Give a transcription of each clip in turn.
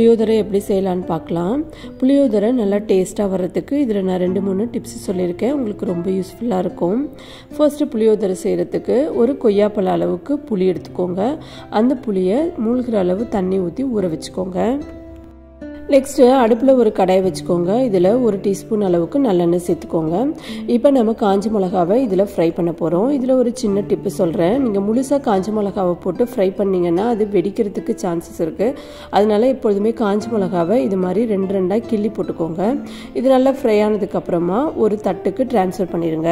புளியோதரை எப்படி செய்யலான்னு பார்க்கலாம் புளியோதரை நல்லா டேஸ்ட்டாக வர்றதுக்கு இதில் நான் ரெண்டு மூணு டிப்ஸ் சொல்லியிருக்கேன் உங்களுக்கு ரொம்ப யூஸ்ஃபுல்லாக இருக்கும் ஃபர்ஸ்ட்டு புளியோதரை செய்கிறதுக்கு ஒரு கொய்யாப்பழ அளவுக்கு புளி எடுத்துக்கோங்க அந்த புளியை மூழ்கிற அளவு தண்ணி ஊற்றி ஊற வச்சுக்கோங்க நெக்ஸ்ட்டு அடுப்பில் ஒரு கடாயை வச்சுக்கோங்க இதில் ஒரு டீஸ்பூன் அளவுக்கு நல்லெண்ணெய் சேர்த்துக்கோங்க இப்போ நம்ம காஞ்ச மிளகாவை இதில் ஃப்ரை பண்ண போகிறோம் இதில் ஒரு சின்ன டிப்பு சொல்கிறேன் நீங்கள் முழுசாக காஞ்ச மிளகாவை போட்டு ஃப்ரை பண்ணிங்கன்னா அது வெடிக்கிறதுக்கு சான்சஸ் இருக்குது அதனால எப்பொழுதுமே காஞ்ச மிளகாவை இது மாதிரி ரெண்டு ரெண்டாக கிள்ளி போட்டுக்கோங்க இது நல்லா ஃப்ரை ஆனதுக்கப்புறமா ஒரு தட்டுக்கு ட்ரான்ஸ்ஃபர் பண்ணிடுங்க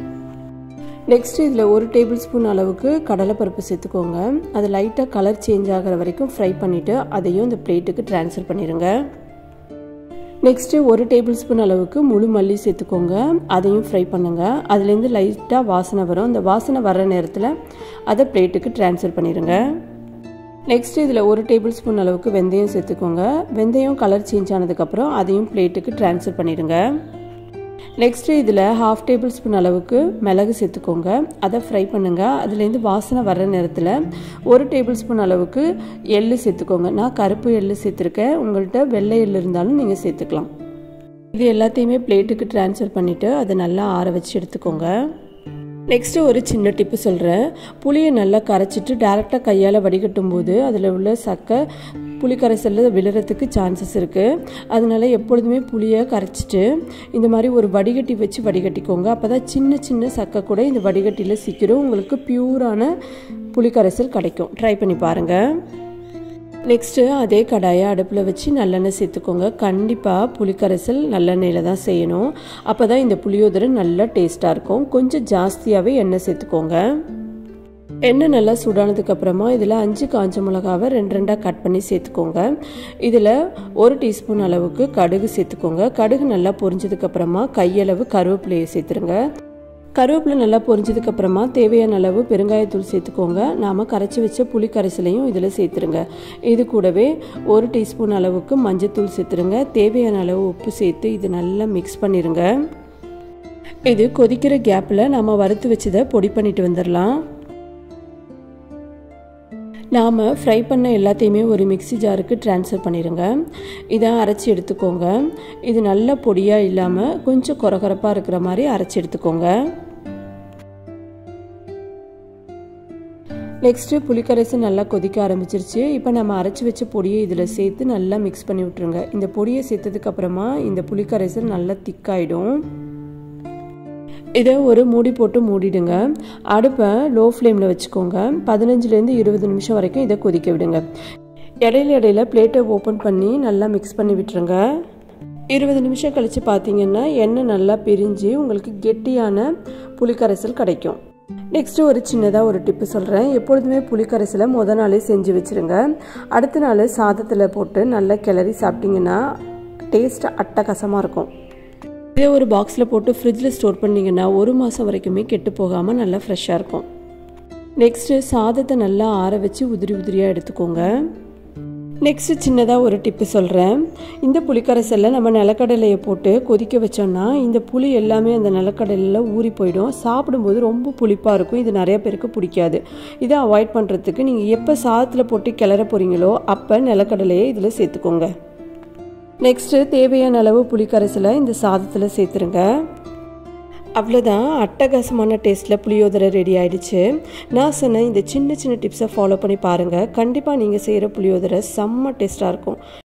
நெக்ஸ்ட் இதில் ஒரு டேபிள் ஸ்பூன் அளவுக்கு கடலைப்பருப்பு சேர்த்துக்கோங்க அது லைட்டாக கலர் சேஞ்ச் ஆகிற வரைக்கும் ஃப்ரை பண்ணிவிட்டு அதையும் இந்த பிளேட்டுக்கு ட்ரான்ஸ்ஃபர் பண்ணிடுங்க நெக்ஸ்ட்டு ஒரு டேபிள் ஸ்பூன் அளவுக்கு முழு மல்லி சேர்த்துக்கோங்க அதையும் ஃப்ரை பண்ணுங்கள் அதுலேருந்து லைட்டாக வாசனை வரும் அந்த வாசனை வர்ற நேரத்தில் அதை பிளேட்டுக்கு ட்ரான்ஸ்ஃபர் பண்ணிடுங்க நெக்ஸ்ட் இதில் ஒரு டேபிள் ஸ்பூன் அளவுக்கு வெந்தயம் சேர்த்துக்கோங்க வெந்தயம் கலர் சேஞ்ச் ஆனதுக்கப்புறம் அதையும் பிளேட்டுக்கு ட்ரான்ஸ்ஃபர் பண்ணிடுங்க நெக்ஸ்ட்டு இதில் ஹாஃப் டேபிள் ஸ்பூன் அளவுக்கு மிளகு சேர்த்துக்கோங்க அதை ஃப்ரை பண்ணுங்கள் அதுலேருந்து வாசனை வர்ற நேரத்தில் ஒரு டேபிள் ஸ்பூன் அளவுக்கு எள்ளு சேர்த்துக்கோங்க நான் கருப்பு எள்ளு சேர்த்துருக்கேன் உங்கள்கிட்ட வெள்ளை எள்ளு இருந்தாலும் நீங்கள் சேர்த்துக்கலாம் இது எல்லாத்தையுமே பிளேட்டுக்கு ட்ரான்ஸ்ஃபர் பண்ணிவிட்டு அதை நல்லா ஆற வச்சு எடுத்துக்கோங்க நெக்ஸ்ட்டு ஒரு சின்ன டிப்பு சொல்கிறேன் புளியை நல்லா கரைச்சிட்டு டேரெக்டாக கையால் வடிகட்டும் போது அதில் உள்ள சக்கை புளிக்கரைசலில் விழுறதுக்கு சான்சஸ் இருக்குது அதனால எப்பொழுதுமே புளியை கரைச்சிட்டு இந்த மாதிரி ஒரு வடிகட்டி வச்சு வடிகட்டிக்கோங்க அப்போ தான் சின்ன சின்ன சக்கை கூட இந்த வடிகட்டியில் சிக்கிடும் உங்களுக்கு பியூரான புளிக்கரைசல் கிடைக்கும் ட்ரை பண்ணி பாருங்கள் நெக்ஸ்ட்டு அதே கடாயை அடுப்பில் வச்சு நல்லெண்ணெய் சேர்த்துக்கோங்க கண்டிப்பாக புளிக்கரைசல் நல்லெண்ணெயில் தான் செய்யணும் அப்போ தான் இந்த புளியோதரை நல்லா டேஸ்ட்டாக இருக்கும் கொஞ்சம் ஜாஸ்தியாகவே எண்ணெய் சேர்த்துக்கோங்க எண்ணெய் நல்லா சூடானதுக்கு அப்புறமா இதில் அஞ்சு காஞ்ச மிளகாவை ரெண்டு ரெண்டாக கட் பண்ணி சேர்த்துக்கோங்க இதில் ஒரு டீஸ்பூன் அளவுக்கு கடுகு சேர்த்துக்கோங்க கடுகு நல்லா பொரிஞ்சதுக்கப்புறமா கையளவு கருவேப்பிலையை சேர்த்துருங்க கருவேப்பிலை நல்லா பொரிஞ்சதுக்கப்புறமா தேவையான அளவு பெருங்காயத்தூள் சேர்த்துக்கோங்க நாம் கரைச்சி வச்ச புளி கரைசலையும் இதில் சேர்த்துருங்க இது கூடவே ஒரு டீஸ்பூன் அளவுக்கு மஞ்சத்தூள் சேர்த்துருங்க தேவையான அளவு உப்பு சேர்த்து இது நல்லா மிக்ஸ் பண்ணிடுங்க இது கொதிக்கிற கேப்பில் நம்ம வறுத்து வச்சதை பொடி பண்ணிட்டு வந்துடலாம் நாம் ஃப்ரை பண்ண எல்லாத்தையுமே ஒரு மிக்சி ஜாருக்கு ட்ரான்ஸ்ஃபர் பண்ணிடுங்க இதை அரைச்சி எடுத்துக்கோங்க இது நல்ல பொடியாக இல்லாமல் கொஞ்சம் குறகுறப்பாக இருக்கிற மாதிரி அரைச்சி எடுத்துக்கோங்க நெக்ஸ்ட்டு புளிக்கரைசல் நல்லா கொதிக்க ஆரம்பிச்சிருச்சு இப்போ நம்ம அரைச்சி வச்ச பொடியை இதில் சேர்த்து நல்லா மிக்ஸ் பண்ணி விட்ருங்க இந்த பொடியை சேர்த்ததுக்கப்புறமா இந்த புளிக்கரைசல் நல்லா திக்காயிடும் இதை ஒரு மூடி போட்டு மூடிடுங்க அடுப்பை லோ ஃப்ளேமில் வச்சுக்கோங்க பதினஞ்சுலேருந்து இருபது நிமிஷம் வரைக்கும் இதை கொதிக்க விடுங்க இடையில இடையில பிளேட்டை ஓப்பன் பண்ணி நல்லா மிக்ஸ் பண்ணி விட்டுருங்க இருபது நிமிஷம் கழித்து பார்த்தீங்கன்னா எண்ணெய் நல்லா பிரிஞ்சு உங்களுக்கு கெட்டியான புளிக்கரைசல் கிடைக்கும் நெக்ஸ்ட்டு ஒரு சின்னதாக ஒரு டிப்பு சொல்கிறேன் எப்பொழுதுமே புளிக்கரைசலை முத நாளே செஞ்சு வச்சுருங்க அடுத்த நாள் சாதத்தில் போட்டு நல்லா கிளறி சாப்பிட்டிங்கன்னா டேஸ்ட் அட்டகாசமாக இருக்கும் இதே ஒரு பாக்ஸில் போட்டு ஃப்ரிட்ஜில் ஸ்டோர் பண்ணிங்கன்னா ஒரு மாதம் வரைக்குமே கெட்டு போகாமல் நல்லா ஃப்ரெஷ்ஷாக இருக்கும் நெக்ஸ்ட்டு சாதத்தை நல்லா ஆற வச்சு உதிரி உதிரியாக எடுத்துக்கோங்க நெக்ஸ்ட்டு சின்னதாக ஒரு டிப்பு சொல்கிறேன் இந்த புளிக்கரைசலில் நம்ம நிலக்கடலையை போட்டு கொதிக்க வச்சோம்னா இந்த புளி எல்லாமே அந்த நிலக்கடலையில் ஊறி போயிடும் சாப்பிடும்போது ரொம்ப புளிப்பாக இருக்கும் இது நிறைய பேருக்கு பிடிக்காது இதை அவாய்ட் பண்ணுறதுக்கு நீங்கள் எப்போ சாதத்தில் போட்டு கிளற போகிறீங்களோ அப்போ நிலக்கடலையை இதில் சேர்த்துக்கோங்க நெக்ஸ்ட்டு தேவையான அளவு புளிக்கரைசலை இந்த சாதத்தில் சேர்த்துருங்க அவ்வளோதான் அட்டகாசமான டேஸ்ட்டில் புளியோதரை ரெடி ஆயிடுச்சு நான் சொன்ன இந்த சின்ன சின்ன டிப்ஸை ஃபாலோ பண்ணி பாருங்கள் கண்டிப்பாக நீங்கள் செய்கிற புளியோதரை செம்ம டேஸ்ட்டாக இருக்கும்